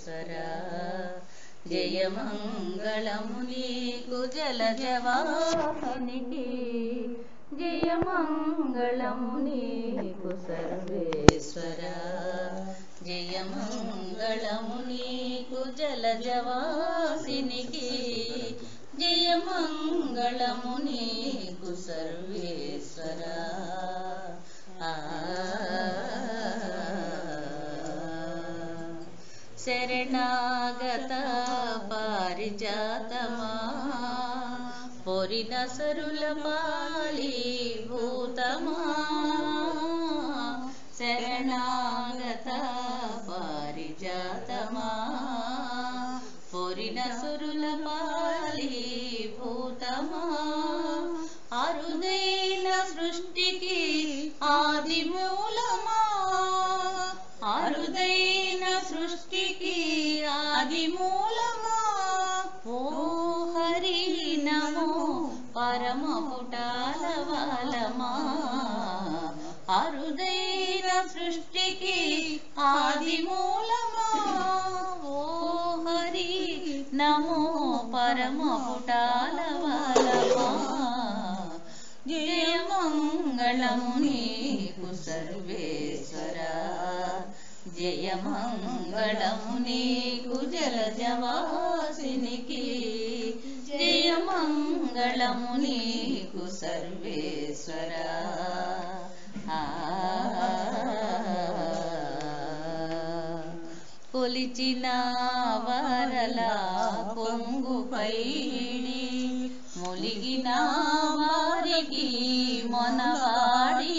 సర్వేశ్వరా జయమంగళము నీకు జలజవానికి జయమంగళము నీకు సర్వేశ్వరా జయమంగళము నీకు జలజవాసినికి జయమంగళము నీకు సర్వేశ్వరా ఆ శరణాగత పారిజాతమా పొరిన సరుల పాలి భూతమా శరణాగత పారిజాతమా పొరిన సురుల పాలి భూతమా అరుదైన సృష్టికి ఆది మూలమా అరుదైన సృష్టికి ఆది మూలమా ఓ హరి నమో పరమ పుటాల వాలమా అరుదైన సృష్టికి ఆది మూలమా ఓ హరి నమో పరమ పుటాల వాలమా జయమంగళము నీకు సర్వేశ్వరా జయమంగళము నీకు జలజవాసినికి జయమంగళము నీకు సర్వేశ్వరా ఆ కొలిచిన వరల కొంగు పైడి ములిగిన వారికి మొనవాడి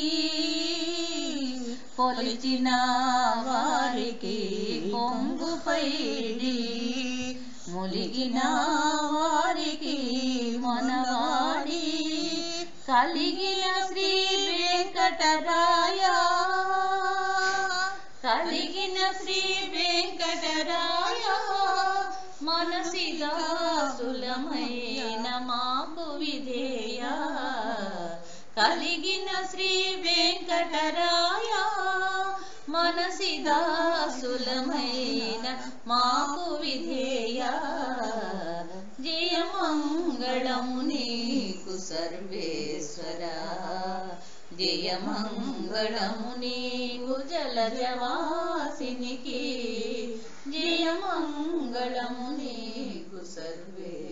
కొలిచిన వారికి కొంగు పైడి ములిగిన వారికి మొనవాడి కలిగిన శ్రీ వెంకటరాయ కలిగిన శ్రీ వెంకటరాయ మనసిగా సులమైన మాకు విధేయ కలిగిన శ్రీ వెంకటరాయ మనసిగా సులమైన మాకు విధేయ జయమంగళము నీకు సర్వేశ్వరా జయమంగళము నీకు జలజవాసినికి జయమంగళము నీకు సర్వే